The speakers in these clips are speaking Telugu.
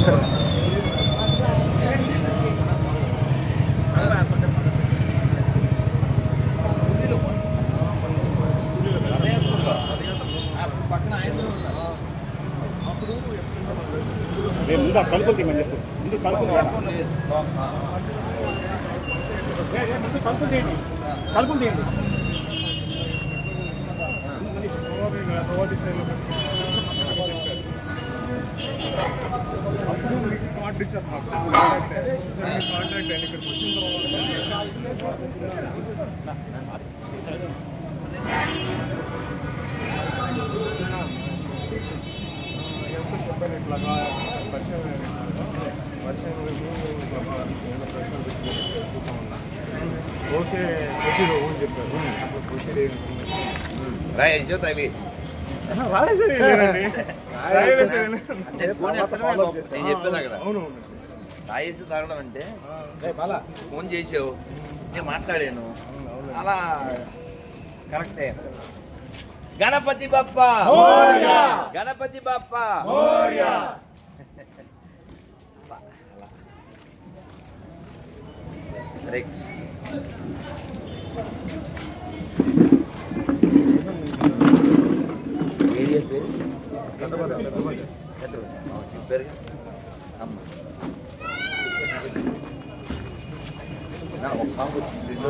నేను ముందు ఆ కలుపులు తీయమని చెప్పు ముందు కలుపులు తీయాలి. ఏ, ఏ, ముందు కలుపులు తీయండి కలుపులు తీయండి అప్పుడు మీకు కార్డు ఇచ్చారు మాకు కాంటాక్ట్ కాంటాక్ట్ అండి ఇక్కడికి వచ్చిన చెప్పాను ఇట్లాగా వర్షం వర్షం ఓకే ప్రొసీడ్ ఓన్ చెప్పారు అప్పుడు ప్రొసీడ్ రాయో తల్లి రాజేశ్వరి లేదండి రాజేశ్వరి అంటే ఫోన్ ఎత్తడమే గొప్ప. నేను చెప్పేది అక్కడ అవును రాయేసి తాగడం అంటే ఫోన్ చేసావు నేను మాట్లాడాను అలా కరెక్టే గణపతి బప్ప గణపతి బప్ప హరే కృష్ణ. ఏరియా పేరు పెద్దబజార్. ఆ, చెప్పారుగా అమ్మ నా ఒక సాంగ్ వచ్చింది రెండో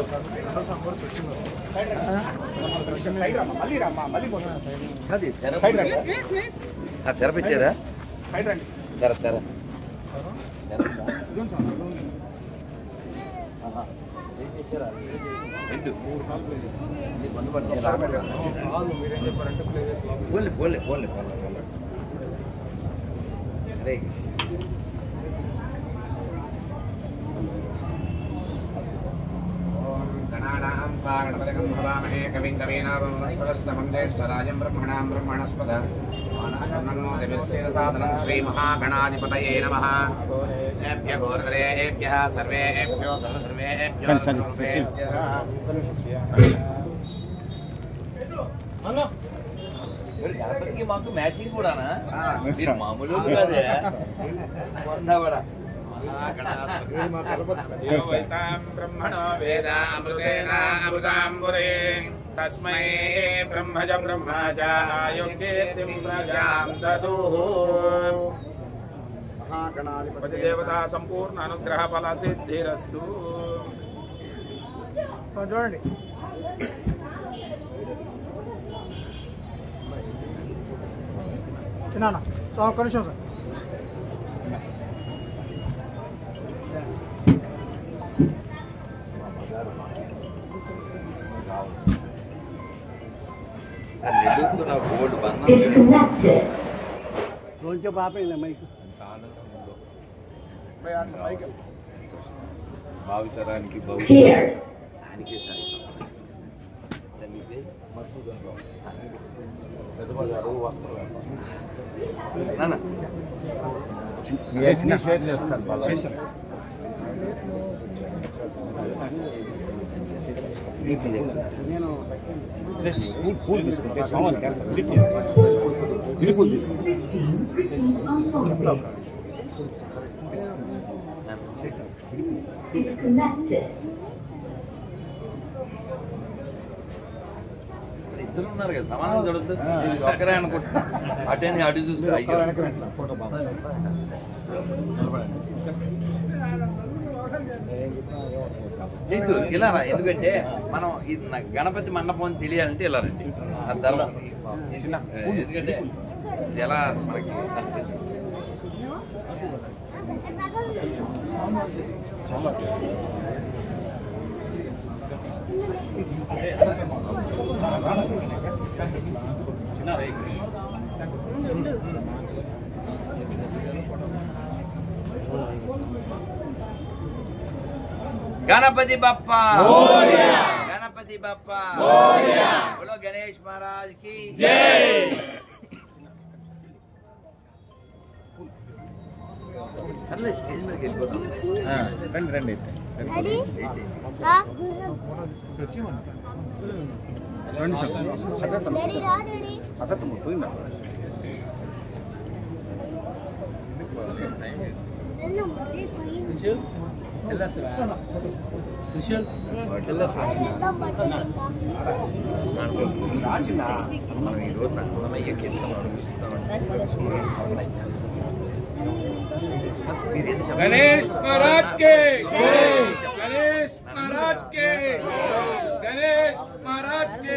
సాంగ్ సైడ్ రమ్మా మళ్ళీ రమ్మా మళ్ళీ పోతున్నా కాదు తెర సైడ్ రండి ఆ, తెర పెట్టారా సైడ్ రండి తెర తెర తెర ఉందా? ఇదిగోండి సార్, ఇదిగోండి. ఆహా. ఏం చేశారా రెండు నీకు అందుబాటు చేయాలా? కాదు మీరేం చెప్పారంటే ప్లే చేసి లోపలికి పోన్లే పోన్లే పోన్లే పోన్లే పోన్లే హరే కృష్ణ गणानां पागणपतिकं भवामहे कविं कवीनामस्तवस्तमं ज्येष्ठराजं ब्रह्मणां ब्रह्मणस्पद मानस्पन्नोदिवित्सेदसादनं श्रीमहागणाधिपतये नमः एभ्य गोरदरेभ्यः सर्वेभ्यो सर्वसर्वेभ्यो మీరు గణపతికి మాకు మ్యాచింగ్ కూడానా మీరు మామూలు కాదే అంతా కూడా वेदामृतेनामृताम्बुरे तस्मै ब्रह्मज ब्रह्मजायोगेतिं प्रजां ददुः దేవతా సంపూర్ణ అనుగ్రహ ఫల సిద్ధిరస్తు చూడండి చిన్న ఒక్క నిమిషం సార్ సార్ నెల్లూరుతో నాకు గోల్డ్ బంధం కొంచెం పాపైంది మైక్ భావితరానికి భవిష్యత్తుకే సార్ సార్ మీ పేరు మసూద్ పెద్దవాళ్ళు వస్త్రం నాన్న షేర్ చేస్తాను నేను పూలు తీసుకుంటే స్వామికి వేస్తాను విడిపూలు తీసుకుంటే ఇద్దరు ఉన్నారు కదా సమానం జరుగుతుంది ఒక్కరే అనుకుంటున్నా అటే నేను అటు చూస్తే అయ్యో లేదు ఇలా రా ఎందుకంటే మనం ఇది నాకు గణపతి మండపం అని తెలియాలంటే ఇలా రండి ఆ ధర్మం ఎందుకంటే ఇది ఎలా మనకి గణపతి బప్ప గణపతి బప్ప బోలో గణేష్ మహారాజ్ కి సర్లే స్టేజ్ మీదకి వెళ్ళిపోతాం రండి రండి రెడీ రా రండి సార్ రెడీ రా రెడీ అతను పోయిందా వెళ్ళు మరి పైన. త్రిశూల్ చెల్లెస్తావా త్రిశూల్ చేద్దాం పచ్చడి ఇంకా. మనం ఈ రోజు అన్నమయ్యకి వెళ్తాం गणेश महाराज के गणेश महाराज के गणेश महाराज के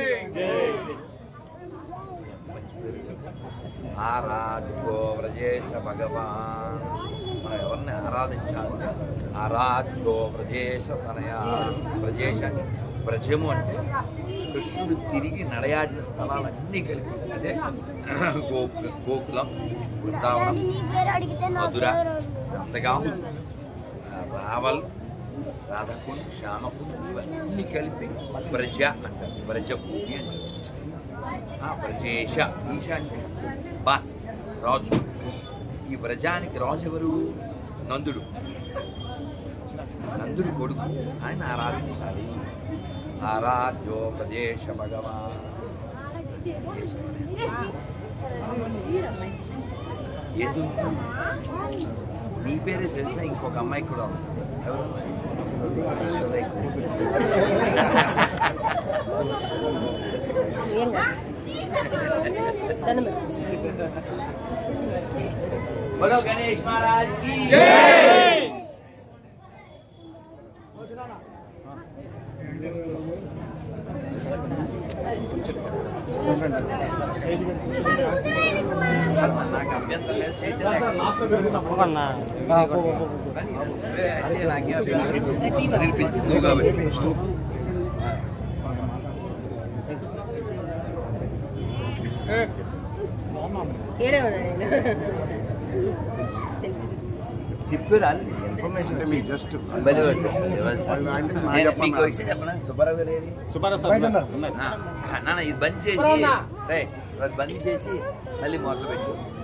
ఆరాధ్యో వ్రజేశ భగవాన్ మనం ఎవరిని ఆరాధించాలి ఆరాధ్యో వ్రజేశ తనయా వ్రజేశ అంటే వ్రజము అంటే కృష్ణుడు తిరిగి నడయాడిన స్థలాలన్నీ కలిపి అదే గోకు గోకులం బృందావనం డాడీ, నీ పేరు అడిగితే నా మధుర పేరు అడుగు. నందగాం రావల్ రాధకుండ్ శ్యామకుండ్ ఇవన్నీ కలిపి వ్రజ అంటారు వ్రజభూమి అంటారు ఆ వ్రజేష ఈశ అంటే బాస్ రాజు ఈ వ్రజానికి రాజు ఎవరు నందుడు నందుడి కొడుకు ఆయన ఆరాధించాలి ఆరాధ్యో ప్రదేశ భగవాన్ ఏది నీ పేరే తెలుసా ఇంకొక అమ్మాయి కూడా ఉంది ఎవరు ఐశ్వర్య बोलो गणेश महाराज की నాకు అభ్యంతరం లేదు చైతన్య కానీ నువ్వే అంటే నాకేం అభ్యంతరం లేదు. అది పిలిచింది కాబట్టి ఏడే ఉన్నా నేను చెప్పారు అన్ని ఇన్ఫర్మేషన్ మీకు జస్ట్ మీకు విషయం చెప్పనా సుబ్బారావు గారు ఏది ఆ, నాన్న ఇది బంద్ చేసి రేయ్, అది బంద్ చేసి మళ్ళీ మొదలు పెట్టు